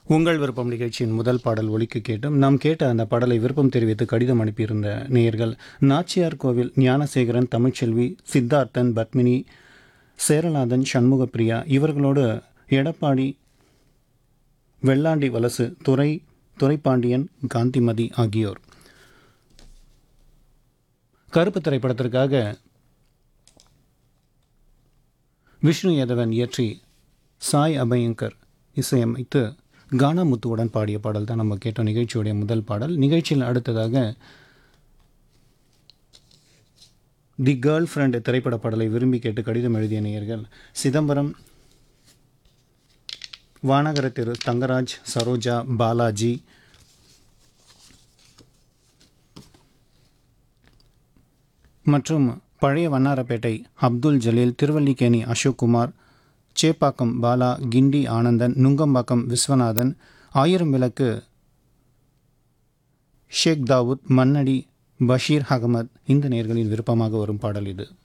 உங்கள் விருப்பம் நிகழ்ச்சியின் முதல் பாடல் ஒலிக்கு கேட்டும் நாம் கேட்ட அந்த பாடலை விருப்பம் தெரிவித்து கடிதம் அனுப்பியிருந்த நேயர்கள் நாச்சியார் கோவில் ஞானசேகரன் தமிழ்ச்செல்வி சித்தார்த்தன் பத்மினி சேரநாதன் சண்முகப்பிரியா இவர்களோடு எடப்பாடி வெள்ளாண்டி வலசு துரை துரைப்பாண்டியன் காந்திமதி ஆகியோர் கருப்பு திரைப்படத்திற்காக விஷ்ணு யாதவன் இயற்றி சாய் அபயங்கர் இசையமைத்து கானாமுத்துவுடன் பாடிய பாடல் தான் நம்ம கேட்ட நிகழ்ச்சியுடைய முதல் பாடல் நிகழ்ச்சியில் அடுத்ததாக தி கேர்ள் ஃப்ரெண்ட் திரைப்பட பாடலை விரும்பி கேட்டு கடிதம் எழுதிய நேயர்கள் சிதம்பரம் வானகர திரு தங்கராஜ் சரோஜா பாலாஜி மற்றும் பழைய வண்ணாரப்பேட்டை அப்துல் ஜலீல் திருவல்லிக்கேணி அசோக்குமார் சேப்பாக்கம் பாலா கிண்டி ஆனந்தன் நுங்கம்பாக்கம் விஸ்வநாதன் ஆயிரம் விளக்கு ஷேக் தாவூத் மன்னடி பஷீர் அகமத் இந்த நேர்களின் விருப்பமாக வரும் பாடல் இது